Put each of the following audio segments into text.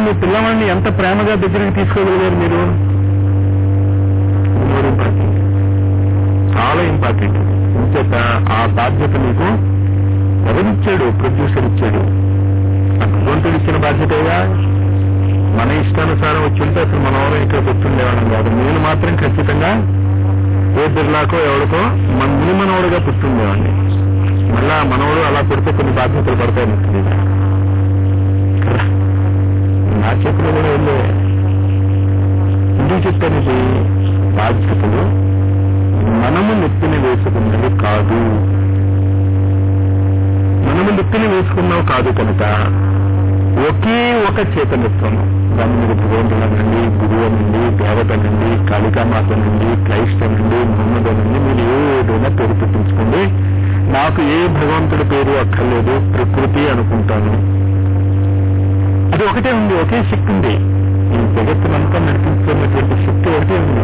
మీ పిల్లవాడిని ఎంత ప్రేమగా దగ్గరికి తీసుకోగలిగారు మీరు మోర్ ఇంపార్టెంట్ చాలా ఇంపార్టెంట్ ఇంచేత ఆ బాధ్యత మీకు ఎవరిచ్చాడు ప్రొడ్యూసర్ ఇచ్చాడు ఆ భగవంతుడు ఇచ్చిన బాధ్యతగా మన ఇష్టానుసారం వచ్చి ఉంటే అసలు మన ఎవరు ఇక్కడ పుట్టుండేవాళ్ళం కాదు నేను మాత్రం ఖచ్చితంగా ఏ బిర్లాకో ఎవరికో మన ముని మనవడుగా పుట్టుండేవాడిని మళ్ళా మనవడు అలా పుడితే కొన్ని బాధ్యతలు పడతాయి నాకు తెలియదు. నా చేతిలో కూడా వెళ్ళే ఎందుకు చెప్పాను ఇది బాధ్యతలు మనము నెత్తిని వేసుకున్నది కాదు మనము నెత్తిని వేసుకున్నావు కాదు కనుక ఒకే ఒక చైతన్యత్వం దాని మీద భగవంతుల నుండి గురువు నుండి దేవత నుండి కాళికామాత నుండి క్రైస్త నుండి ముహమ్మద్ నుండి మీరు ఏదైనా పేరు పెట్టించుకోండి నాకు ఏ భగవంతుడి పేరు అక్కర్లేదు ప్రకృతి అనుకుంటాను అది ఒకటే ఉంది ఒకే శక్తి ఉంది ఈ జగత్తునంతా నడిపిస్తున్నటువంటి శక్తి ఒకటే ఉంది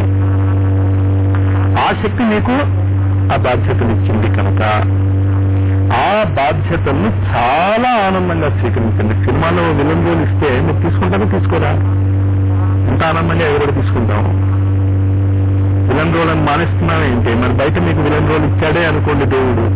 ఆ శక్తి మీకు ఆ బాధ్యతలు ఇచ్చింది కనుక ఆ బాధ్యతలను చాలా ఆనందంగా స్వీకరించండి సినిమాలో విలన్ రోల్ ఇస్తే మీరు తీసుకుంటారా తీసుకోరా ఎంత ఆనందంగా ఎవరు తీసుకుంటాం విలన్ రోల్ అని మానేస్తున్నాం ఏంటి మరి బయట మీకు విలన్ రోల్ ఇచ్చాడే అనుకోండి దేవుడు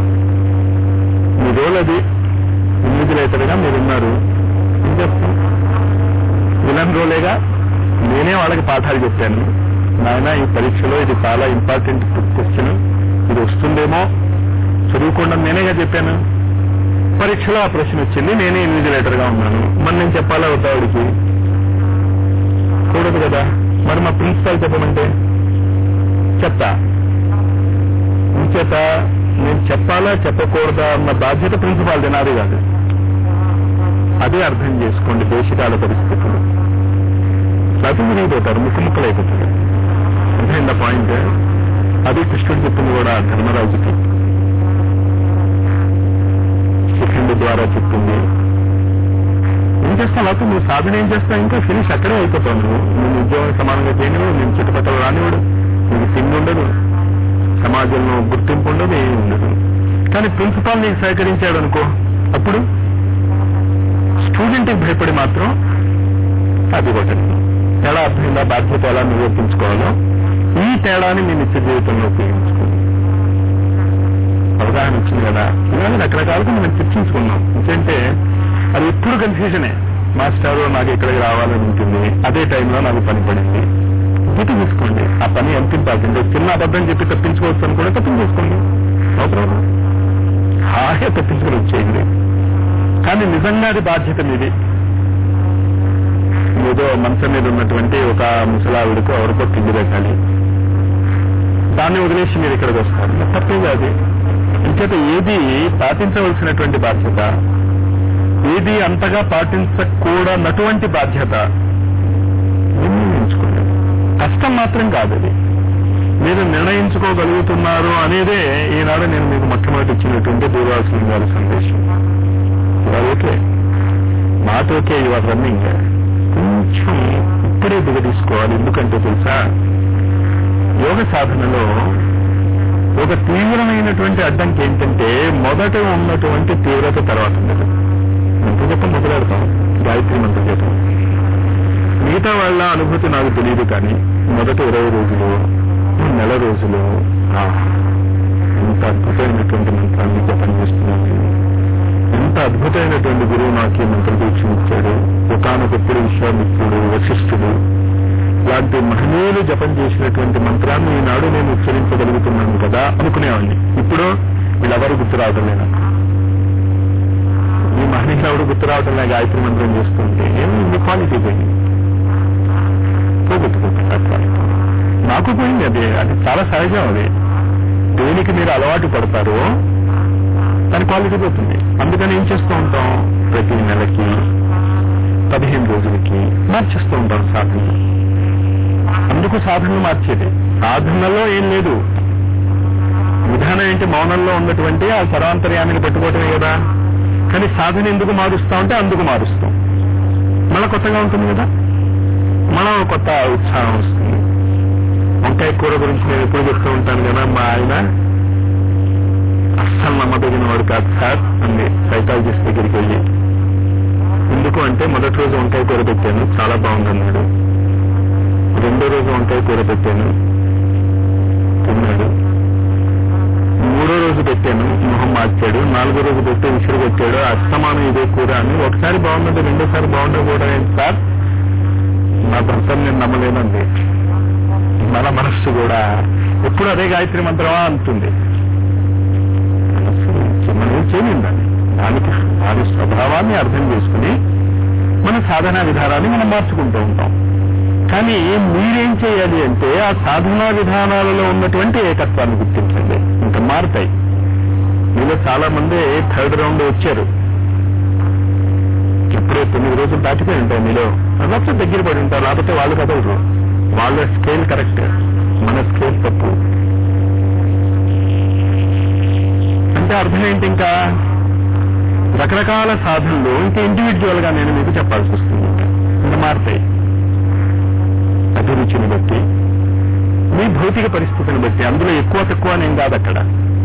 మీ రోల్ అది ఇన్విజిలేటర్గా మీరున్నారు ఏం చేస్తాం విలన్ రోలేగా నేనే వాళ్ళకి పాఠాలు చెప్పాను నాయన ఈ పరీక్షలో ఇది చాలా ఇంపార్టెంట్ క్వశ్చన్ ఇది వస్తుందేమో చదువుకోండి నేనేగా చెప్పాను పరీక్షలో ఆ ప్రశ్న వచ్చింది నేనే ఇన్విజిలేటర్ గా ఉన్నాను మరి నేను చెప్పాలా వద్దా వాడికి కూడదు కదా మరి మా ప్రిన్సిపాల్ చెప్పమంటే చెప్తా ఇంచేత నేను చెప్పాలా చెప్పకూడదా అన్న బాధ్యత ప్రిన్సిపాల్ నాది కాదు అదే అర్థం చేసుకోండి దేశకాల పరిస్థితులు చదువుపోతారు ముక్కు ముక్కలైపోతారు అర్థమైందా పాయింట్ అది కృష్ణుడు చెప్పింది కూడా ధర్మరాజుకి శిఖండి ద్వారా చెప్పింది ఏం చేస్తావు లేకపోతే నువ్వు సాధన ఏం చేస్తావు ఇంకా ఫినిష్ అక్కడే అయిపోతావు నువ్వు నువ్వు ఉద్యోగం సమానంగా చేయనివ్వు నేను చుట్టుపక్కల రానివాడు నీకు సింగ్ ఉండదు సమాజంలో గుర్తింపు ఉండదు ఏమి ఉండదు కానీ ప్రిన్సిపాల్ నీకు సహకరించాడు అనుకో అప్పుడు స్టూడెంట్కి భయపడి మాత్రం అది ఒకటి ఎలా అర్థమైందా బాధ్యత ఎలా నిరూపించుకోవాలో ఈ తేడాని మీ నిత్య జీవితంలో ఉపయోగించుకోండి అవగాహన వచ్చింది కదా ఇవాళ రకరకాలుగా మనం చర్చించుకున్నాం ఎందుకంటే అది ఎప్పుడు కన్ఫ్యూజనే మాస్టర్ నాకు ఇక్కడికి రావాలని ఉంటుంది అదే టైంలో నాకు పని పడింది గుర్తు తీసుకోండి ఆ పని ఎంత ఇంపార్టెంట్ చిన్న అబద్ధం చెప్పి తప్పించుకోవచ్చు అని కూడా తప్పించేసుకోండి నో ప్రాబ్లం హాయిగా తప్పించుకొని వచ్చేయండి కానీ నిజంగా అది బాధ్యత మీది ఏదో మంచం మీద ఉన్నటువంటి ఒక ముసలావిడకు ఎవరికో తిండి పెట్టాలి దాన్ని వదిలేసి మీరు ఇక్కడికి వస్తారు మరి తప్పేది అది ఇంకేత ఏది పాటించవలసినటువంటి బాధ్యత ఏది అంతగా పాటించకూడనటువంటి బాధ్యత నిర్ణయించుకోండి కష్టం మాత్రం కాదు అది మీరు నిర్ణయించుకోగలుగుతున్నారు అనేదే ఈనాడు నేను మీకు మొట్టమొదటి ఇచ్చినటువంటి దూరవాల్సిన గారి సందేశం ఇవాళ okay not okay your running కొంచెం ఇప్పుడే దిగదీసుకోవాలి ఎందుకంటే తెలుసా యోగ సాధనలో ఒక తీవ్రమైనటువంటి అడ్డంకి ఏంటంటే మొదట ఉన్నటువంటి తీవ్రత తర్వాత ఉండదు మంత్రజపం మొదలెడతాం గాయత్రి మంత్రజపం మిగతా వాళ్ళ అనుభూతి నాకు తెలియదు కానీ మొదట ఇరవై రోజులు నెల రోజులు ఆహ్, ఎంత అద్భుతమైనటువంటి మంత్రాన్ని జపం చేస్తున్నాను నేను. ఎంత అద్భుతమైనటువంటి గురువు నాకు ఈ మంత్రదీక్ష ఇచ్చాడు ఒకనొకప్పుడు విశ్వామిత్రుడు వశిష్ఠుడు లాంటి మహనీయులు జపం చేసినటువంటి మంత్రాన్ని ఈనాడు నేను ఉచ్చరించగలుగుతున్నాను కదా అనుకునేవాడిని ఇప్పుడు వీళ్ళెవరు గుర్తు రావడం లేదు ఈ మహనీయులు ఎవరు గుర్తు రావడం లేదు గాయత్రి మంత్రం చేస్తుంటే ఏమి క్వాలిటీ పోయింది పోగొట్టుకుంటుంది ఆ quality. నాకు పోయింది అది అది చాలా సహజం అది దేనికి మీరు అలవాటు పడతారో దాని క్వాలిటీ పోతుంది అందుకని ఏం చేస్తూ ఉంటాం ప్రతి నెలకి పదిహేను రోజులకి మార్చేస్తూ ఉంటాం సాధన అందుకు సాధనలు మార్చేది సాధనలో ఏం లేదు విధానం ఏంటి మౌనంలో ఉన్నటువంటి ఆ సర్వాంతర్యాన్ని పెట్టుకోవటమే కదా కానీ సాధన ఎందుకు మారుస్తా ఉంటే అందుకు మారుస్తాం మళ్ళా కొత్తగా ఉంటుంది కదా మనం కొత్త ఉత్సాహం వస్తుంది వంకాయ కూర గురించి నేను ఎప్పుడు చెప్తూ ఉంటాను కదా మా ఆయన అస్సలు నమ్మదగిన వాడు కాదు సార్ అంది సైకాలజిస్ట్ దగ్గరికి వెళ్ళి ఎందుకు అంటే మొదటి రోజు వంకాయ కూర పెట్టాను చాలా బాగుందన్నాడు రెండో రోజు వంకాయ కూర పెట్టాను తిన్నాడు మూడో రోజు పెట్టాను మొహం మార్చాడు నాలుగో రోజు పెట్టి విసిరు పెట్టాడు అస్తమానం ఇదే కూర అని ఒకసారి బాగున్నది రెండోసారి బాగుండకూడదు ఏంటి సార్ నా భర్తను నేను నమ్మలేనండి మన మనస్సు కూడా ఎప్పుడు అదే గాయత్రి మంత్రమా అంటుంది మనస్సు మనం ఏం చేయలేండి దానికి దాని స్వభావాన్ని అర్థం చేసుకుని మన సాధనా విధానాన్ని మనం మార్చుకుంటూ ఉంటాం కానీ మీరేం చేయాలి అంటే ఆ సాధనా విధానాలలో ఉన్నటువంటి ఏకత్వాన్ని గుర్తించండి ఇంకా మారుతాయి మీలో చాలా మంది థర్డ్ రౌండ్ వచ్చారు ఇప్పుడే తొమ్మిది రోజులు దాటిపోయి ఉంటాయి మీలో అదొక దగ్గర పడి ఉంటారు లేకపోతే వాళ్ళు కదలరు వాళ్ళ స్కేల్ కరెక్ట్ మన స్కేల్ తప్పు అంటే అర్థం ఏంటి ఇంకా రకరకాల సాధనలు ఇంకా ఇండివిజువల్ గా నేను మీకు చెప్పాల్సి వస్తుంది ఇంకా మారుతాయి అభిరుచిని బట్టి మీ భౌతిక పరిస్థితిని బట్టి అందులో ఎక్కువ తక్కువ నేను కాదు అక్కడ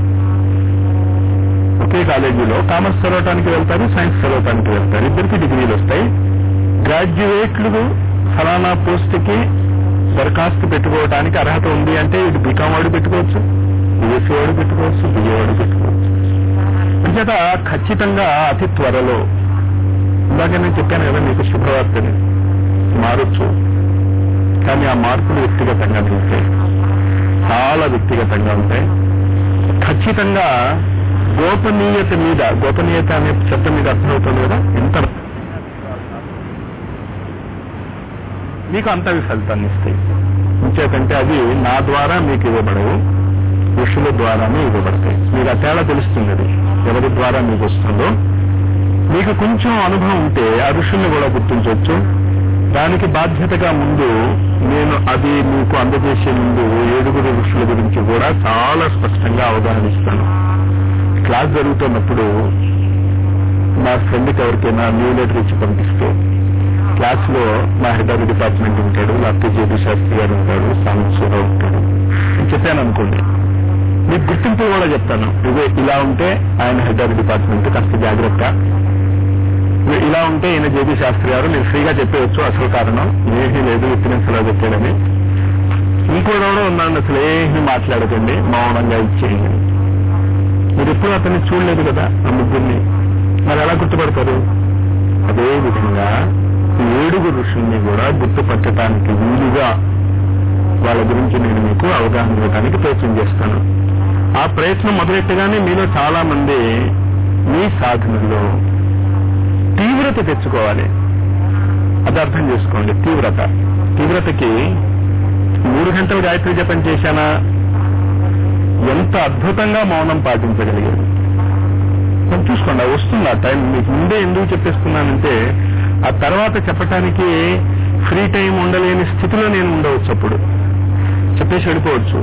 ఒకే కాలేజీలో కామర్స్ చదవటానికి వెళ్తారు సైన్స్ చదవటానికి వెళ్తారు ఇద్దరికి డిగ్రీలు వస్తాయి గ్రాడ్యుయేట్లు ఫలానా పోస్ట్ కి దరఖాస్తు పెట్టుకోవడానికి అర్హత ఉంది అంటే ఇటు బీకామ్ వాడు పెట్టుకోవచ్చు బీఎస్సీ వాడు పెట్టుకోవచ్చు బిఏ వాడు పెట్టుకోవచ్చు అంచేత ఖచ్చితంగా అతి త్వరలో ఇందాక నేను చెప్పాను కదా మీకు శుభవార్తని మారొచ్చు కానీ ఆ మార్పులు వ్యక్తిగతంగా ఉంటాయి చాలా వ్యక్తిగతంగా ఉంటాయి ఖచ్చితంగా గోపనీయత మీద గోపనీయత అనే శబ్దం మీద అర్థమవుతుంది కదా ఎంత మీకు అంతవి ఫలితాన్ని ఇస్తాయి ఇంచేతంటే అవి నా ద్వారా మీకు ఇవ్వబడవు ఋషుల ద్వారానే ఇవ్వబడతాయి మీకు ఆ తేడా తెలుస్తుంది అది ఎవరి ద్వారా మీకు వస్తుందో మీకు కొంచెం అనుభవం ఉంటే ఆ ఋషుల్ని కూడా గుర్తించవచ్చు దానికి బాధ్యతగా ముందు నేను అది మీకు అందజేసే ముందు ఏడుగురు ఋషుల గురించి కూడా చాలా స్పష్టంగా అవగాహన ఇస్తాను క్లాస్ జరుగుతున్నప్పుడు మా ఫ్రెండ్కి ఎవరికైనా న్యూ లెటర్ ఇచ్చి పంపిస్తే క్లాస్ లో మా హెడ్ ఆఫ్ డిపార్ట్మెంట్ ఉంటాడు లేకపోతే జేబీ శాస్త్రి గారు ఉంటాడు సాంబశివరావు ఉంటాడు నేను చెప్పాను అనుకోండి మీకు గుర్తింపు కూడా చెప్తాను ఇదే ఇలా ఉంటే ఆయన హెడ్ ఆఫ్ డిపార్ట్మెంట్ కాస్త జాగ్రత్త ఇలా ఉంటే ఈయన జేబీ శాస్త్రి గారు నేను ఫ్రీగా చెప్పేయచ్చు అసలు కారణం ఏమీ లేదు విత్తనెన్స్ ఎలా చెప్పాడని ఇంకోటి కూడా ఉన్నాను అసలు ఏమీ మాట్లాడకండి మౌనంగా ఇచ్చేయండి మీరు ఎప్పుడు అతన్ని చూడలేదు కదా ఆ ముగ్గురిని మరి ఎలా గుర్తుపడతారు అదే విధంగా ఈ ఏడుగురు ఋషుల్ని కూడా గుర్తుపట్టడానికి వీలుగా వాళ్ళ గురించి నేను మీకు అవగాహన ఇవ్వడానికి ప్రయత్నం చేస్తాను ఆ ప్రయత్నం మొదలెట్టగానే మీలో చాలా మంది మీ సాధనలో తీవ్రత తెచ్చుకోవాలి అది అర్థం చేసుకోండి తీవ్రత తీవ్రతకి మూడు గంటలు గాయత్రి జపం చేశానా ఎంత అద్భుతంగా మౌనం పాటించగలిగారు కొంచెం చూసుకోండి అది వస్తుంది ఆ టైం మీకు ముందే ఎందుకు చెప్పేస్తున్నానంటే ఆ తర్వాత చెప్పటానికి ఫ్రీ టైం ఉండలేని స్థితిలో నేను ఉండవచ్చు అప్పుడు చెప్పేసి వెళ్ళిపోవచ్చు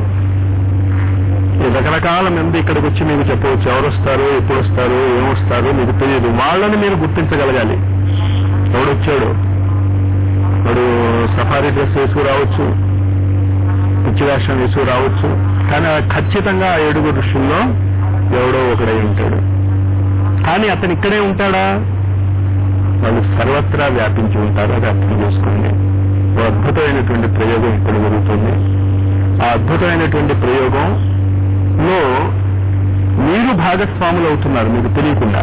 ఈ రకరకాల మంది ఇక్కడికి వచ్చి మీకు చెప్పవచ్చు ఎవరు వస్తారు ఎప్పుడు వస్తారు ఏమొస్తారు మీకు తెలియదు వాళ్ళని మీరు గుర్తించగలగాలి ఎవడొచ్చాడు వాడు సఫారీ డ్రెస్ వేసుకు రావచ్చు పిచ్చి వేషం వేసుకు రావచ్చు కానీ ఆ ఖచ్చితంగా ఆ ఏడుగురు ఋషుల్లో ఎవడో ఒకడై ఉంటాడు కానీ అతను ఇక్కడే ఉంటాడా వాళ్ళు సర్వత్రా వ్యాపించి ఉంటారు అది అర్థం చేసుకోండి ఓ అద్భుతమైనటువంటి ప్రయోగం ఇక్కడ జరుగుతుంది ఆ అద్భుతమైనటువంటి ప్రయోగంలో మీరు భాగస్వాములు అవుతున్నారు మీకు తెలియకుండా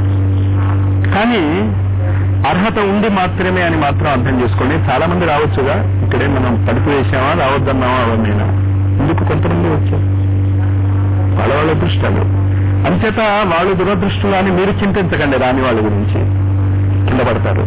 కానీ అర్హత ఉండి మాత్రమే అని మాత్రం అర్థం చేసుకోండి చాలా మంది రావచ్చుగా ఇక్కడే మనం తలుపు వేసామా రావద్దన్నామా అవన్నైనా ఎందుకు కొంతమంది వచ్చారు వాళ్ళ వాళ్ళ అదృష్టాలు అంచేత వాళ్ళు దురదృష్టులు అని మీరు చింతించకండి రాని వాళ్ళ గురించి కింద పడతారు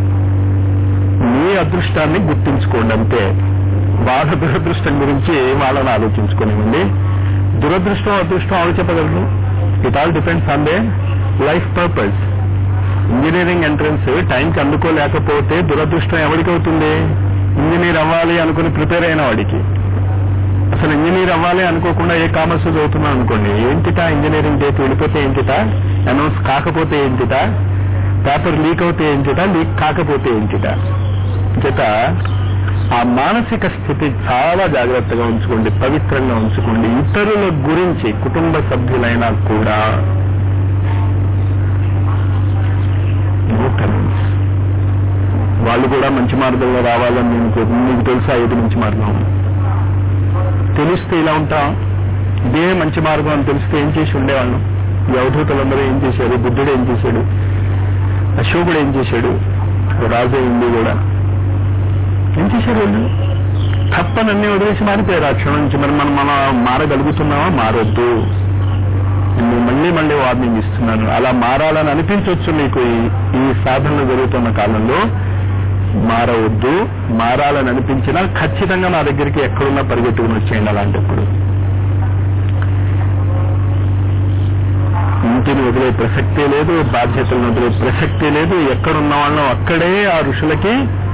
మీ అదృష్టాన్ని గుర్తించుకోండి అంతే వాళ్ళ దురదృష్టం గురించి వాళ్ళని ఆలోచించుకోనివ్వండి దురదృష్టం అదృష్టం ఆవిడ చెప్పగలరు it all depends on the life purpose engineering entrance టైంకి అందుకోలేకపోతే దురదృష్టం ఎవరికి అవుతుంది ఇంజనీర్ అవ్వాలి అనుకుని ప్రిపేర్ అయిన వాడికి అసలు ఇంజనీర్ అవ్వాలి అనుకోకుండా ఏ కామర్స్ చదువుతున్నాం అనుకోండి ఏంటిటా ఇంజనీరింగ్ డేట్ వెళ్ళిపోతే ఏంటిటా అనౌన్స్ కాకపోతే ఏంటిటా పేపర్ లీక్ అవుతే ఏంటిటా లీక్ కాకపోతే ఏంటిటా చేత ఆ మానసిక స్థితి చాలా జాగ్రత్తగా ఉంచుకోండి పవిత్రంగా ఉంచుకోండి ఇతరుల గురించి కుటుంబ సభ్యులైనా కూడా నో కమెంట్స్ వాళ్ళు కూడా మంచి మార్గంలో రావాలని నేను కోరు- మీకు తెలుసా ఏది మంచి మార్గం తెలిస్తే ఇలా ఉంటాం ఇదే మంచి మార్గం అని తెలిస్తే ఏం చేసి ఉండేవాళ్ళం ఈ అవధూతలందరూ ఏం చేశారు బుద్ధుడు ఏం చేశాడు అశోకుడు ఏం చేశాడు రాజు అయింది కూడా ఏం చేశారు వీళ్ళు తప్పనన్నీ వదిలేసి మారిపోయారు ఆ క్షణం నుంచి మరి మనం మనం మారగలుగుతున్నామా మారొద్దు నేను మళ్ళీ మళ్ళీ వార్నింగ్ ఇస్తున్నాను అలా మారాలని అనిపించవచ్చు మీకు ఈ- ఈ సాధనలు జరుగుతున్న కాలంలో మారవద్దు మారాలని అనిపించినా ఖచ్చితంగా నా దగ్గరికి ఎక్కడున్నా పరిగెట్టుకుని వచ్చేయండి అలాంటప్పుడు ఇంటిని వదిలే ప్రసక్తే లేదు బాధ్యతలను వదిలే ప్రసక్తే లేదు ఎక్కడున్న వాళ్ళం అక్కడే ఆ ఋషులకి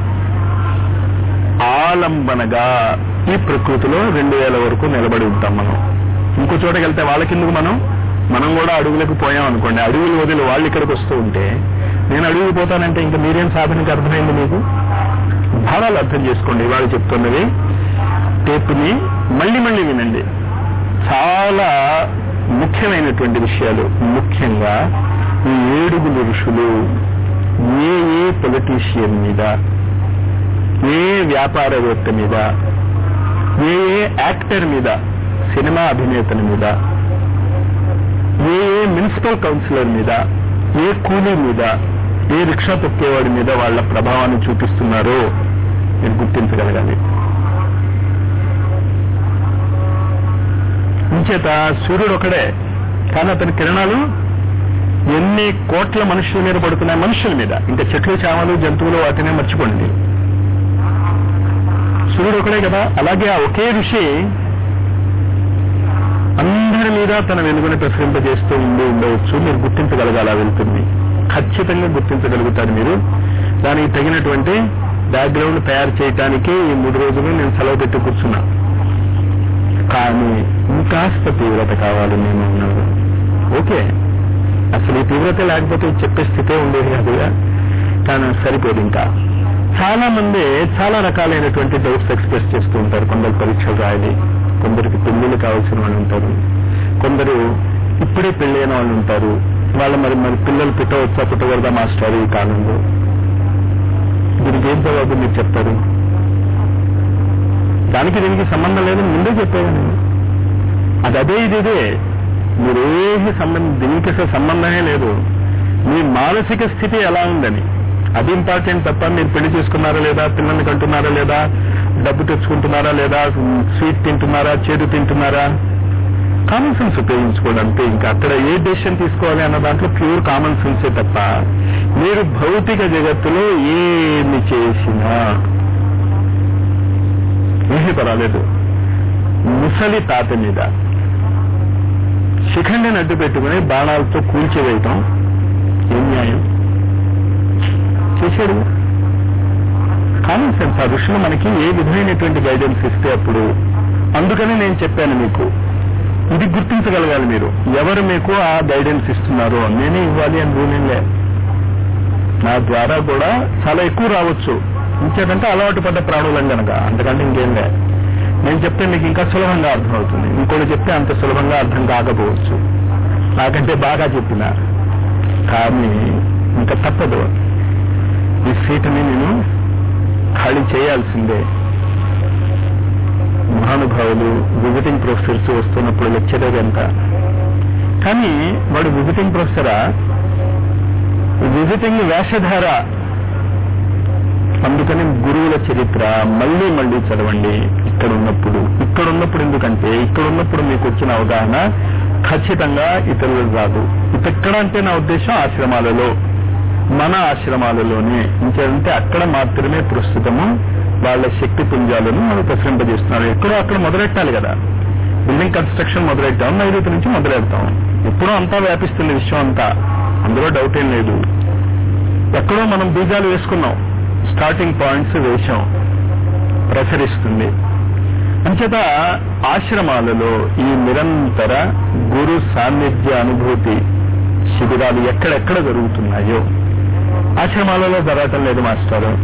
ఆలంబనగా ఈ ప్రకృతిలో రెండు వేల వరకు నిలబడి ఉంటాం మనం ఇంకో చోటకి వెళ్తే వాళ్ళకెందుకు మనం మనం కూడా అడుగులకు పోయాం అనుకోండి అడుగులు వదిలి వాళ్ళు ఇక్కడికి వస్తూ ఉంటే నేను అడుగులు పోతానంటే ఇంకా మీరేం సాధనకి అర్థమైంది మీకు భావాలు అర్థం చేసుకోండి ఇవాళ చెప్తున్నది టేపుని మళ్ళీ మళ్ళీ వినండి చాలా ముఖ్యమైనటువంటి విషయాలు ముఖ్యంగా ఈ ఏడుగురు ఋషులు ఏ ఏ పొలిటీషియన్ మీద ఏ వ్యాపారవేత్త మీద ఏ ఏ యాక్టర్ మీద సినిమా అభినేతని మీద ఏ ఏ మున్సిపల్ కౌన్సిలర్ మీద ఏ కూలీ మీద ఏ రిక్షా తొక్కేవాడి మీద వాళ్ళ ప్రభావాన్ని చూపిస్తున్నారో మీరు గుర్తించగలగాలి ఇంచేత సూర్యుడు ఒకడే కానీ అతని కిరణాలు ఎన్ని కోట్ల మనుషుల మీద పడుతున్నాయి మనుషుల మీద ఇంకా చెట్లు చామలు జంతువులు వాటినే మర్చిపోండి సూర్యుడు ఒకడే కదా అలాగే ఆ ఒకే ఋషి అందరి మీద తన వెలుగుని ప్రసరింపజేస్తూ ఉండి ఉండవచ్చు మీరు గుర్తించగలగాల వెళ్తుంది ఖచ్చితంగా గుర్తించగలుగుతారు మీరు దానికి తగినటువంటి బ్యాక్గ్రౌండ్ తయారు చేయటానికి ఈ మూడు రోజులు నేను సెలవు పెట్టి కూర్చున్నా కానీ ఇంకాస్త తీవ్రత కావాలి నేను ఉన్నాను ఓకే అసలు ఈ తీవ్రత లేకపోతే చెప్పే స్థితే ఉండేది కాదుగా కానీ సరిపోదు ఇంకా చాలా మంది చాలా రకాలైనటువంటి డౌట్స్ ఎక్స్ప్రెస్ చేస్తూ ఉంటారు కొందరు పరీక్షలు రాయాలి కొందరికి పెళ్లిళ్ళు కావాల్సిన వాళ్ళు ఉంటారు కొందరు ఇప్పుడే పెళ్ళైన వాళ్ళు ఉంటారు వాళ్ళ మరి మరి పిల్లలు పుట్టవచ్చా పుట్టకూడదా మాస్టర్ ఈ కాలంలో దీనికి ఏం జవాబు మీరు చెప్తారు దానికి దీనికి సంబంధం లేదని ముందే చెప్పాను నేను అది అదే ఇది ఇదే మీరు ఏమి సంబంధం దీనికి అసలు సంబంధమే లేదు మీ మానసిక స్థితి ఎలా ఉందని అది ఇంపార్టెంట్ తప్ప మీరు పెళ్లి చేసుకున్నారా లేదా పిల్లల్ని కంటున్నారా లేదా డబ్బు తెచ్చుకుంటున్నారా లేదా స్వీట్ తింటున్నారా చేదు తింటున్నారా కామన్ సెన్స్ ఉపయోగించుకోండి అంతే ఇంకా అక్కడ ఏ డెసిషన్ తీసుకోవాలి అన్న దాంట్లో ప్యూర్ కామన్ సెన్సే తప్ప మీరు భౌతిక జగత్తులో ఏమి చేసినా ఏమీ పర్వాలేదు ముసలి తాత మీద శిఖండిని అడ్డు పెట్టుకుని బాణాలతో కూల్చివేయటం ఏం న్యాయం చేశాడు కామన్ సెన్స్ ఆ ఋషులు మనకి ఏ విధమైనటువంటి గైడెన్స్ ఇస్తే అప్పుడు అందుకని నేను చెప్పాను మీకు ఇది గుర్తించగలగాలి మీరు ఎవరు మీకు ఆ గైడెన్స్ ఇస్తున్నారో నేనే ఇవ్వాలి అని రూలేంలే నా ద్వారా కూడా చాలా ఎక్కువ రావచ్చు ఇంకేదంటే అలవాటు పడ్డ ప్రాణులం కనుక అంతకంటే ఇంకేం లే నేను చెప్తే మీకు ఇంకా సులభంగా అర్థమవుతుంది ఇంకోటి చెప్తే అంత సులభంగా అర్థం కాకపోవచ్చు నాకంటే బాగా చెప్పిన కానీ ఇంకా తప్పదు ఈ సీటుని నేను ఖాళీ చేయాల్సిందే మహానుభావులు విజిటింగ్ ప్రొఫెసర్స్ వస్తున్నప్పుడు లెక్చరర్ ఎంత కానీ వాడు విజిటింగ్ ప్రొఫెసరా విజిటింగ్ వేషధార అందుకని గురువుల చరిత్ర మళ్ళీ మళ్ళీ చదవండి ఇక్కడ ఉన్నప్పుడు ఇక్కడ ఉన్నప్పుడు ఎందుకంటే ఇక్కడ ఉన్నప్పుడు మీకు వచ్చిన అవగాహన ఖచ్చితంగా ఇతరులు రాదు ఇతెక్కడ అంటే నా ఉద్దేశం ఆశ్రమాలలో మన ఆశ్రమాలలోనే ఇంకేంటే అక్కడ మాత్రమే ప్రస్తుతము వాళ్ళ శక్తి పుంజాలను మనం ప్రసరింపజేస్తున్నారు ఎక్కడో అక్కడ మొదలెట్టాలి కదా బిల్డింగ్ కన్స్ట్రక్షన్ మొదలెట్టాం నైరుతి నుంచి మొదలెడతాం ఎప్పుడో అంతా వ్యాపిస్తుంది విశ్వం అంతా అందులో డౌట్ ఏం లేదు ఎక్కడో మనం బీజాలు వేసుకున్నాం స్టార్టింగ్ పాయింట్స్ వేశాం ప్రసరిస్తుంది అంచేత ఆశ్రమాలలో ఈ నిరంతర గురు సాన్నిధ్య అనుభూతి శిబిరాలు ఎక్కడెక్కడ జరుగుతున్నాయో ఆశ్రమాలలో జరగటం లేదు మాస్టారు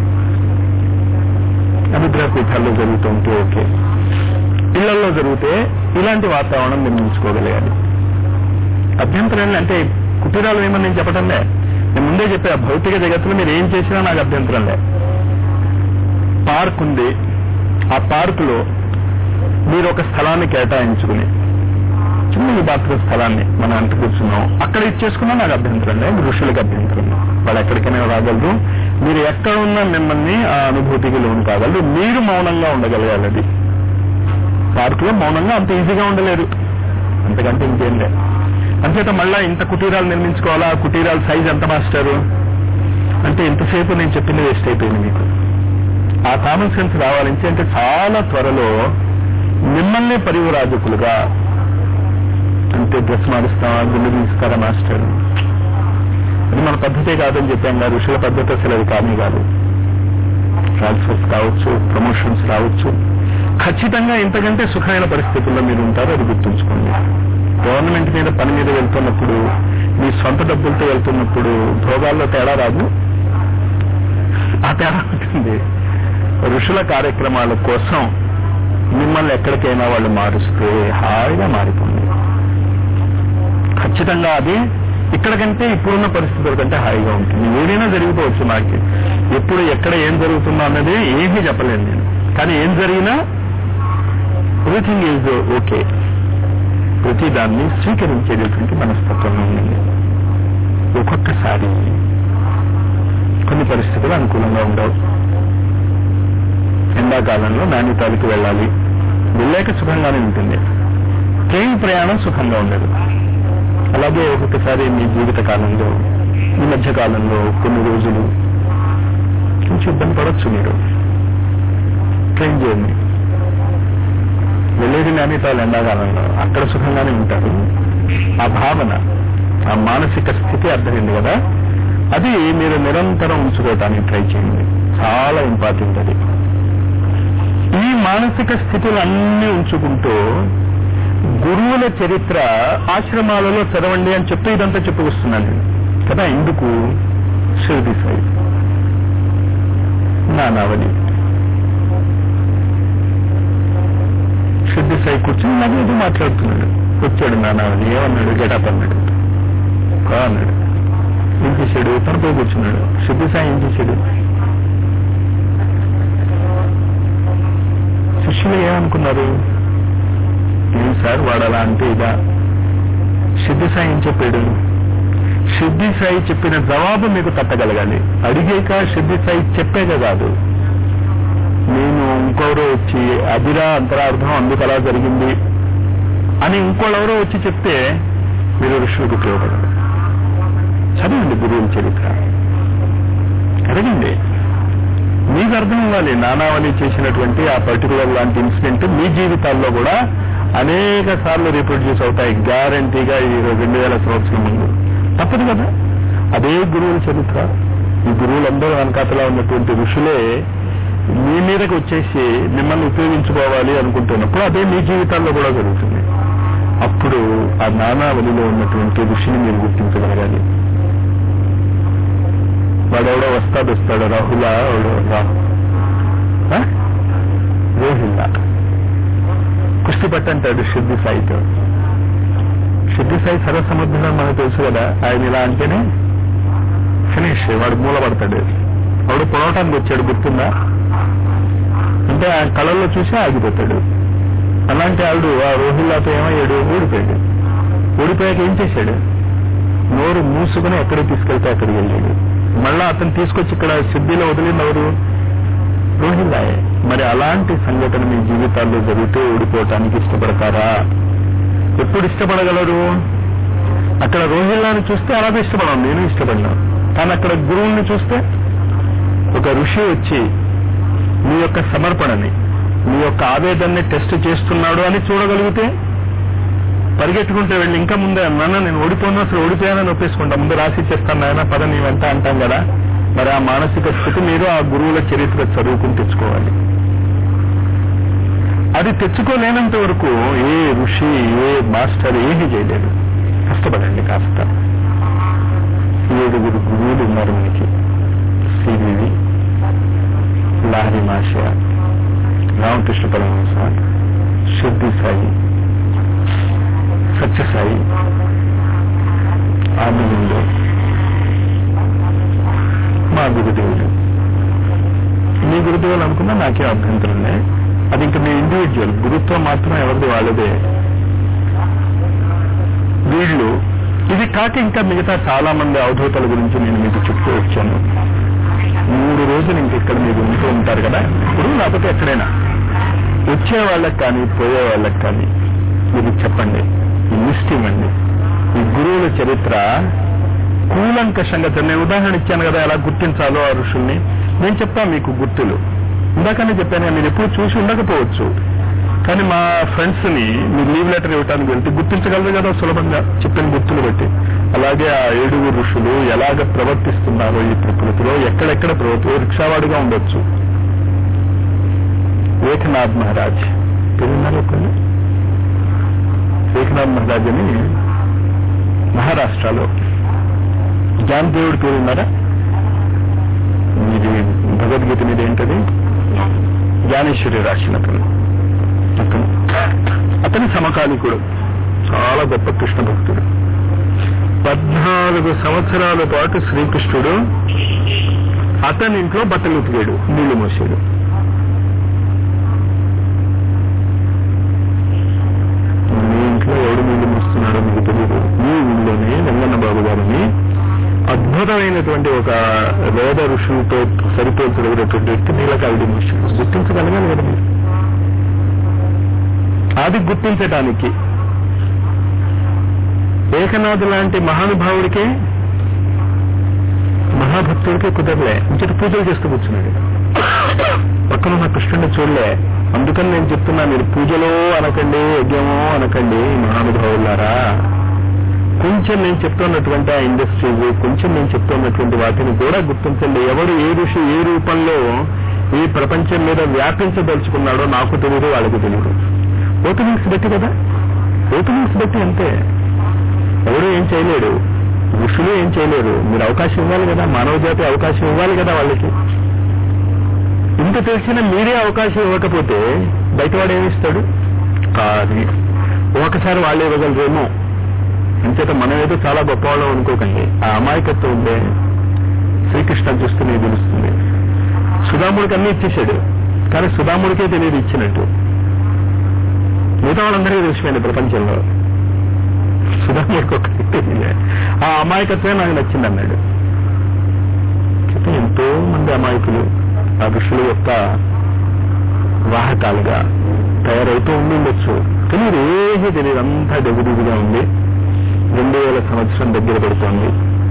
అనుగ్రహ పీఠాల్లో జరుగుతుంటే ఓకే ఇళ్లలో జరిగితే ఇలాంటి వాతావరణం నిర్మించుకోగలగాలి అభ్యంతరం అంటే కుటీరాలు ఏమని నేను చెప్పటంలే నేను ముందే చెప్పా భౌతిక జగత్తులో మీరు ఏం చేసినా నాకు అభ్యంతరం లే పార్క్ ఉంది ఆ పార్కులో మీరు ఒక స్థలాన్ని కేటాయించుకుని చిన్న విభాగ స్థలాన్ని మనం అంత కూర్చున్నాం అక్కడ ఇచ్చేసుకున్నా నాకు అభ్యంతరం లేదు ఋషులకు అభ్యంతరం లేదు. వాళ్ళు ఎక్కడికైనా రాగలరు మీరు ఎక్కడ ఉన్నా మిమ్మల్ని ఆ అనుభూతికి లోను కాగలరు మీరు మౌనంగా ఉండగలగాలి అది పార్కులో మౌనంగా అంత ఈజీగా ఉండలేరు అంతకంటే ఇంకేం లేదు అంచేత మళ్ళా ఇంత కుటీరాలు నిర్మించుకోవాలా ఆ కుటీరాల సైజ్ ఎంత మాస్టారు అంటే ఇంతసేపు నేను చెప్పింది వేస్ట్ అయిపోయింది మీకు ఆ కామన్ సెన్స్ రావాలంటే అంటే చాలా త్వరలో మిమ్మల్ని పరివరాజకులుగా అంటే డ్రెస్ మారుస్తావా గుండె తీస్తారా మాస్టర్ అది మన పద్ధతే కాదని చెప్పాం కదా ఋషుల పద్ధతి అసలు అది కానీ కాదు ట్రాన్స్ఫర్స్ కావచ్చు ప్రమోషన్స్ రావచ్చు ఖచ్చితంగా ఇంతకంటే సుఖమైన పరిస్థితుల్లో మీరు ఉంటారు అది గుర్తుంచుకోండి గవర్నమెంట్ మీద పని మీద వెళ్తున్నప్పుడు మీ సొంత డబ్బులతో వెళ్తున్నప్పుడు భోగాల్లో తేడా రాదు ఆ తేడా ఉంటుంది ఋషుల కార్యక్రమాల కోసం మిమ్మల్ని ఎక్కడికైనా వాళ్ళు మారుస్తే హాయిగా మారిపోండి ఖచ్చితంగా అది ఇక్కడ కంటే ఇప్పుడున్న పరిస్థితుల కంటే హాయిగా ఉంటుంది ఏదైనా జరిగిపోవచ్చు నాకు ఎప్పుడు ఎక్కడ ఏం జరుగుతుందో అన్నది ఏమీ చెప్పలేను నేను కానీ ఏం జరిగినా ఎవ్రీథింగ్ ఈజ్ ఓకే ప్రతి దాన్ని స్వీకరించేటటువంటి మనస్తత్వం ఉందండి ఒక్కొక్కసారి కొన్ని పరిస్థితులు అనుకూలంగా ఉండవు ఎండాకాలంలో నాణ్యతాలకు వెళ్ళాలి వెళ్ళాక సుఖంగానే ఉంటుంది ట్రైన్ ప్రయాణం సుఖంగా ఉండదు అలాగే ఒక్కొక్కసారి మీ జీవిత కాలంలో ఈ మధ్య కాలంలో కొన్ని రోజులు కొంచెం ఇబ్బంది పడవచ్చు మీరు ట్రైన్ జర్నీ వెళ్ళేది నాణ్యతాలు ఎండాకాలంలో అక్కడ సుఖంగానే ఉంటారు ఆ భావన ఆ మానసిక స్థితి అర్థమైంది కదా అది మీరు నిరంతరం ఉంచుకోవటానికి ట్రై చేయండి చాలా ఇంపార్టెంట్ అది ఈ మానసిక స్థితులు అన్ని ఉంచుకుంటూ గురువుల చరిత్ర ఆశ్రమాలలో చదవండి అని చెప్తూ ఇదంతా చెప్పుకొస్తున్నాను నేను కదా ఎందుకు షిర్ది సాయి నానావళి షిర్ది సాయి కూర్చొని నాకు ఏదో మాట్లాడుతున్నాడు వచ్చాడు నానావళి ఏమన్నాడు గెటప్ అన్నాడు కా అన్నాడు ఏం చేశాడు తనతో కూర్చున్నాడు షిర్ది సాయి ఏం చేశాడు శిష్యులు ఏమనుకున్నారు ఏం సార్ వాడాలా అంటే ఇదా సిద్ధి సాయి ఏం చెప్పాడు సిద్ధి సాయి చెప్పిన జవాబు మీకు తట్టగలగాలి అడిగాక సిద్ధి సాయి చెప్పేక కాదు నేను ఇంకోరో వచ్చి అదిరా అంతరార్థం అందుకు అలా జరిగింది అని ఇంకోళ్ళెవరో వచ్చి చెప్తే మీరు ఋషులకు ఉపయోగపడదు చదవండి గురువుల చరిత్ర అడగండి మీకు అర్థం అవ్వాలి నానావళి చేసినటువంటి ఆ పర్టికులర్ లాంటి ఇన్సిడెంట్ మీ జీవితాల్లో కూడా అనేక సార్లు రీప్రొడ్యూస్ అవుతాయి గ్యారంటీగా ఈ రెండు వేల సంవత్సరం ముందు తప్పదు కదా అదే గురువుల చరిత్ర ఈ గురువులందరూ వెనకాతలా ఉన్నటువంటి ఋషులే మీ మీదకి వచ్చేసి మిమ్మల్ని ఉపయోగించుకోవాలి అనుకుంటున్నప్పుడు అదే మీ జీవితాల్లో కూడా జరుగుతుంది అప్పుడు ఆ నానావళిలో ఉన్నటువంటి ఋషిని మీరు గుర్తించగలగాలి వాడెవడో వస్తాడు వస్తాడు రాహులా ఎవడో రా- ఆ? రోహిల్లా కుస్తీ పట్టంటాడు సిద్ధి సాయితో సిద్ధి సాయి సర్వసమర్థుడు మనకు తెలుసు కదా ఆయన ఇలా అంటేనే ఫినిష్ వాడు మూలపడతాడు వాడు పొడవటానికి వచ్చాడు గుర్తుందా అంటే ఆ కళల్లో చూసి ఆగిపోతాడు అలాంటి ఆవిడు ఆ రోహిల్లాతో ఏమయ్యాడు ఓడిపోయాడు ఓడిపోయాక ఏం చేశాడు నోరు మూసుకుని ఎక్కడికి తీసుకెళ్తే అక్కడికి వెళ్ళాడు మళ్ళా అతను తీసుకొచ్చి ఇక్కడ సిద్ధిలో వదిలింది ఎవరు రోహిల్లాయే మరి అలాంటి సంఘటన మీ జీవితాల్లో జరిగితే ఓడిపోవటానికి ఇష్టపడతారా ఎప్పుడు ఇష్టపడగలరు అక్కడ రోహిల్లాని చూస్తే అలాగే ఇష్టపడను నేను ఇష్టపడినా కానీ అక్కడ గురువుల్ని చూస్తే ఒక ఋషి వచ్చి మీ యొక్క సమర్పణని మీ యొక్క ఆవేదనని టెస్ట్ చేస్తున్నాడు అని చూడగలిగితే పరిగెట్టుకుంటే వెళ్ళి ఇంకా ముందే అన్నాను నేను ఓడిపోను అసలు ఓడిపోయానని ఒప్పేసుకుంటా ముందు రాసి చేస్తాను నాయన పద నీ వెంట అంటాం కదా మరి ఆ మానసిక స్థితి మీరు ఆ గురువుల చరిత్ర చదువుకుని తెచ్చుకోవాలి అది తెచ్చుకోలేనంత వరకు ఏ ఋషి ఏ మాస్టర్ ఏమీ చేయలేడు కష్టపడండి కాస్త ఏడుగురు గురువులు ఉన్నారు మనకి సివివి లాహరి మాష రామకృష్ణ పరమహంస సిద్ధి సాయి సత్యసాయి ఆనందంలో మా గురుదేవుడు మీ మీ గురుదేవులు అనుకున్నా నాకే అభ్యంతరం లే. అది ఇంకా మీ ఇండివిజువల్ గురుత్వం మాత్రం ఎవరిది వాళ్ళదే వీళ్ళు ఇది కాక ఇంకా మిగతా చాలా మంది అవధూతల గురించి నేను మీకు చెప్తూ వచ్చాను మూడు రోజులు ఇంక ఇక్కడ మీరు ఉంటూ ఉంటారు కదా ఇప్పుడు లేకపోతే ఎక్కడైనా వచ్చే వాళ్ళకి కానీ పోయే వాళ్ళకి కానీ మీరు చెప్పండి ఈ లిస్ట్ ఇవ్వండి ఈ గురువుల చరిత్ర కూలంకషంగా నేను ఉదాహరణ ఇచ్చాను కదా ఎలా గుర్తించాలో ఆ ఋషుల్ని నేను చెప్తాను మీకు గుర్తులు ఇందాకనే చెప్పాను కదా, మీరు ఎప్పుడు చూసి ఉండకపోవచ్చు కానీ మా ఫ్రెండ్స్ ని మీరు లీవ్ లెటర్ ఇవ్వడానికి వెళ్తే గుర్తించగలరు కదా సులభంగా చెప్పిన గుర్తులు బట్టి అలాగే ఆ ఏడుగురు ఋషులు ఎలాగ ప్రవర్తిస్తున్నారో ఈ ప్రకృతిలో ఎక్కడెక్కడ ప్రవర్తి రిక్షావాడిగా ఉండొచ్చు ఏకనాథ్ మహారాజ్ పేరున్నారు ఒకళ్ళు ఏకనాథ్ మహారాజ్ అని మహారాష్ట్రలో జ్ఞాన్ దేవుడి పేరు ఉన్నారా ఇది భగవద్గీత మీద ఏంటది జ్ఞానేశ్వరి రాసినప్పుడు అతను అతని సమకాలికుడు చాలా గొప్ప కృష్ణ భక్తుడు పద్నాలుగు సంవత్సరాల పాటు శ్రీకృష్ణుడు అతని ఇంట్లో బట్టలు ఉతికాడు నీళ్లు మోసాడు మీ ఇంట్లో ఎవడు నీళ్లు మోస్తున్నాడో మీకు తెలియదు మీ ఊళ్ళోనే వెంగన్న బాబు గారిని అద్భుతమైనటువంటి ఒక వేద ఋషులతో సరిపోల్చగలిగినటువంటి వ్యక్తి నీళ్ళకి ఐడి మోసాడు గుర్తించగలగాలి కదా మీరు అది గుర్తించటానికి ఏకనాథ్ లాంటి మహానుభావుడికి మహాభక్తుడికి కుదరలే ఇంకటి పూజలు చేస్తూ కూర్చున్నాడు పక్కన ఉన్న కృష్ణుడిని చూడలే అందుకని నేను చెప్తున్నా మీరు పూజలో అనకండి యజ్ఞమో అనకండి మహానుభావులారా కొంచెం నేను చెప్తున్నటువంటి ఆ ఇండస్ట్రీస్ కొంచెం నేను చెప్తున్నటువంటి వాటిని కూడా గుర్తించండి ఎవడు ఏ ఋషి ఏ రూపంలో ఈ ప్రపంచం మీద వ్యాపించదలుచుకున్నాడో నాకు తెలియదు వాళ్ళకి తెలియదు ఓపెనింగ్స్ బట్టి కదా ఓపెనింగ్స్ బట్టి అంతే ఎవరు ఏం చేయలేడు ఋషులు ఏం చేయలేరు మీరు అవకాశం ఇవ్వాలి కదా మానవ జాతి అవకాశం ఇవ్వాలి కదా వాళ్ళకి ఇంత తెలిసిన మీరే అవకాశం ఇవ్వకపోతే బయటవాడు ఏమిస్తాడు కానీ ఒకసారి వాళ్ళు ఇవ్వగలరేమో అంచేత మనం ఏదో చాలా గొప్పవాళ్ళం అనుకోకండి ఆ అమాయకత్వం ఉందే శ్రీకృష్ణ చూస్తూనే తెలుస్తుంది సుధాముడికి అన్ని ఇచ్చేశాడు కానీ సుధాముడికే తెలియదు ఇచ్చినట్టు మిగతా వాళ్ళందరికీ తెలిసిపోయింది ప్రపంచంలో సుధాముడికి ఒకటి తెలియలే ఆ అమాయకత్వమే నాకు నచ్చింది అన్నాడు అయితే ఎంతో మంది అమాయకులు ఆ ఋషుల యొక్క వాహకాలుగా తయారైతూ ఉండి ఉండొచ్చు తెలియదు ఏమీ తెలియదు అంతా దగ్గరగా ఉంది రెండు వేల సంవత్సరం దగ్గర పడుతోంది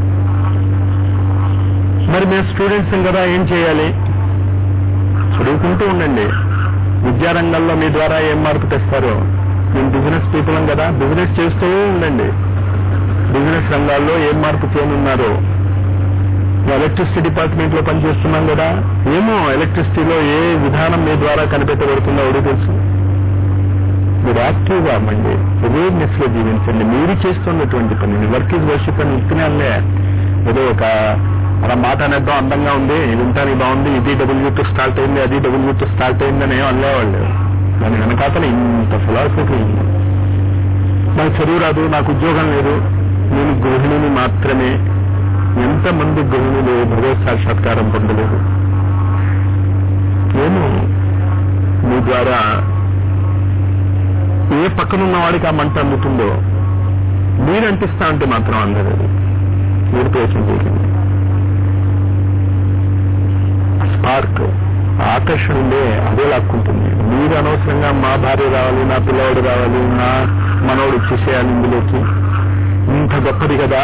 మరి మేము స్టూడెంట్స్ కదా ఏం చేయాలి చదువుకుంటూ ఉండండి విద్యారంగంలో మీ ద్వారా ఏం మార్పు తెస్తారో మేము బిజినెస్ పీపుల్ కదా బిజినెస్ చేస్తూ ఉండండి బిజినెస్ రంగాల్లో ఏం మార్పు చేయనున్నారో ఎలక్ట్రిసిటీ డిపార్ట్మెంట్ లో పనిచేస్తున్నాం కదా ఏమో ఎలక్ట్రిసిటీలో ఏ విధానం మీ ద్వారా కనిపెట్టబడుతుందో ఎవరు తెలుసు మీరు యాక్టివ్గా అవ్వండి అవేర్నెస్ లో జీవించండి మీరు చేస్తున్నటువంటి పని వర్క్ ఇస్ వర్షిప్ అని ఇస్తున్నానులే ఏదో ఒక అలా మాట అనేద్దాం అందంగా ఉంది ఇది ఉంటానికి బాగుంది ఇది డబ్ల్యూతో స్టార్ట్ అయింది అది డబ్ల్యూతో స్టార్ట్ అయింది అని ఏం అనలేవాళ్ళు దాని వెనకాతల ఇంత ఫిలాసఫీ ఉంది నాకు చదువు రాదు నాకు ఉద్యోగం లేదు నేను గృహిణిని మాత్రమే ఎంతమంది గృహిణులు భగవత్ సాక్షాత్కారం పొందలేదు నేను మీ ద్వారా ఏ పక్కనున్న వాడికి ఆ మంట అందుతుందో మీరు అంటిస్తా అంటే మాత్రం అందదు మీరు ప్రయత్నం చేయండి స్పార్క్ ఆకర్షణ ఉండే అదే లాక్కుంటుంది మీరు అనవసరంగా మా భార్య రావాలి నా పిల్లవాడు రావాలి నా మనవాడు వచ్చేసేయాలి ఇందులోకి ఇంత గొప్పది కదా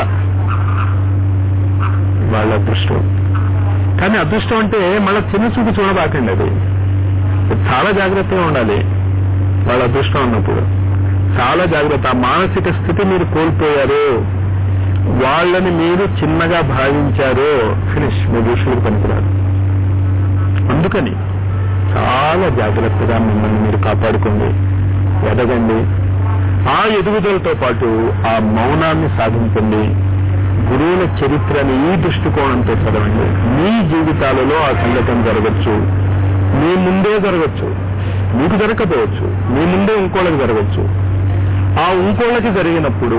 వాళ్ళ అదృష్టం కానీ అదృష్టం అంటే మళ్ళీ చిన్న చూపు చూడబాకండి అది చాలా జాగ్రత్తగా ఉండాలి వాళ్ళ అదృష్టం ఉన్నప్పుడు చాలా జాగ్రత్త ఆ మానసిక స్థితి మీరు కోల్పోయారు వాళ్ళని మీరు చిన్నగా భావించారు ఫినిష్ మీ దృష్టికి పనికిరాదు అందుకని చాలా జాగ్రత్తగా మిమ్మల్ని మీరు కాపాడుకోండి ఎదగండి ఆ ఎదుగుదలతో పాటు ఆ మౌనాన్ని సాధించండి గురువుల చరిత్రని ఈ దృష్టికోణంతో చదవండి మీ జీవితాలలో ఆ సంఘటన జరగచ్చు మీ ముందే జరగచ్చు మీకు జరగకపోవచ్చు మీ ముందే ఇంకోళ్ళకి జరగచ్చు ఆ ఇంకోళ్ళకి జరిగినప్పుడు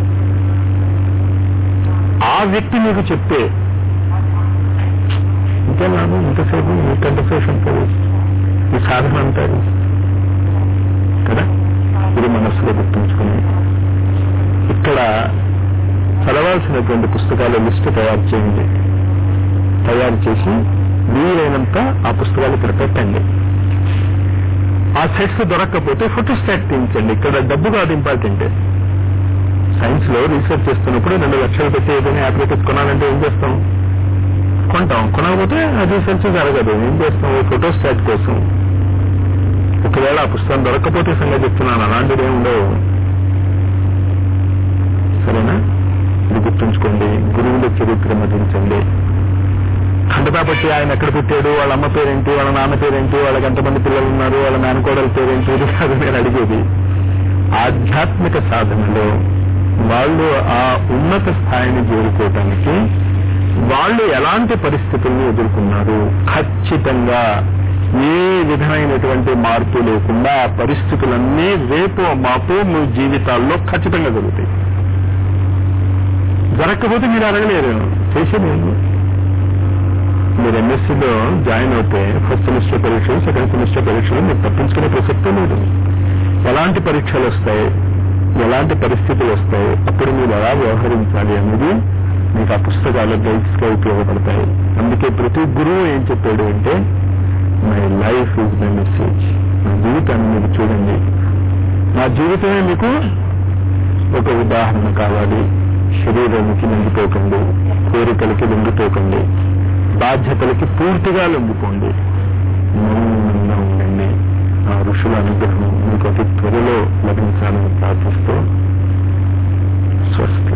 ఆ వ్యక్తి మీకు చెప్తే ఇంకేం లాభం ఇంతసేపు ఈ కంటసేషన్ కదా ఈ సాధన అంటారు కదా ఇది మనస్సులో గుర్తుంచుకుని ఇక్కడ చదవాల్సినటువంటి పుస్తకాల లిస్టు తయారు చేయండి తయారు చేసి వీలైనంత ఆ పుస్తకాలు ఇక్కడ పెట్టండి ఆ సెట్స్ దొరకకపోతే ఫోటోస్టాట్ తీయించండి ఇక్కడ డబ్బు కాదు ఇంపార్టెంట్ సైన్స్ లో రీసెర్చ్ చేస్తున్నప్పుడు రెండు లక్షలు పెట్టి ఏదైనా అప్లికేషన్ కొనాలంటే ఏం చేస్తాం కొంటాం కొనకపోతే ఆ రీసెర్చ్ జరగదు ఏం చేస్తాం ఫోటోస్టాట్ కోసం ఒకవేళ ఆ పుస్తకం దొరకకపోతే సంగతి చెప్తున్నాను అలాంటిది ఏమి ఉండవు సరేనా ఇది గుర్తుంచుకోండి గురువుల చరిత్ర మధించండి ఖండతాపట్టి ఆయన ఎక్కడ పుట్టాడు వాళ్ళ అమ్మ పేరేంటి వాళ్ళ నాన్న పేరేంటి వాళ్ళకి ఎంతమంది పిల్లలు ఉన్నారు వాళ్ళ నాన్నకోడల పేరేంటి ఇది కాదు నేను అడిగేది ఆధ్యాత్మిక సాధనలో వాళ్ళు ఆ ఉన్నత స్థాయిని చేరుకోవటానికి వాళ్ళు ఎలాంటి పరిస్థితుల్ని ఎదుర్కొన్నారు ఖచ్చితంగా ఏ విధమైనటువంటి మార్పు లేకుండా ఆ పరిస్థితులన్నీ రేపు మాపు మీ జీవితాల్లో ఖచ్చితంగా జరుగుతాయి జరగకపోతే మీరు అడగలేరు చేసేది ఏంటి? మీరు ఎంఎస్సీలో జాయిన్ అవుతే ఫస్ట్ సెమిస్టర్ పరీక్షలు సెకండ్ సెమిస్టర్ పరీక్షలు మీరు తప్పించుకునే ప్రసక్తే లేదు ఎలాంటి పరీక్షలు వస్తాయి ఎలాంటి పరిస్థితులు వస్తాయి అప్పుడు మీరు ఎలా వ్యవహరించాలి అనేది మీకు ఆ పుస్తకాలు గైడ్స్ గా ఉపయోగపడతాయి అందుకే ప్రతి గురువు ఏం చెప్పాడు అంటే my life is my message నా జీవితాన్ని మీరు చూడండి నా జీవితమే మీకు ఒక ఉదాహరణ కావాలి శరీరానికి లొంగిపోకండి కోరికలకి లొంగిపోకండి బాధ్యతలకి పూర్తిగా లొంగిపోండి మౌనంగా ఉండండి ఆ ఋషుల అనుగ్రహం మీకు అతి త్వరలో లభించాలని ప్రార్థిస్తూ స్వస్తి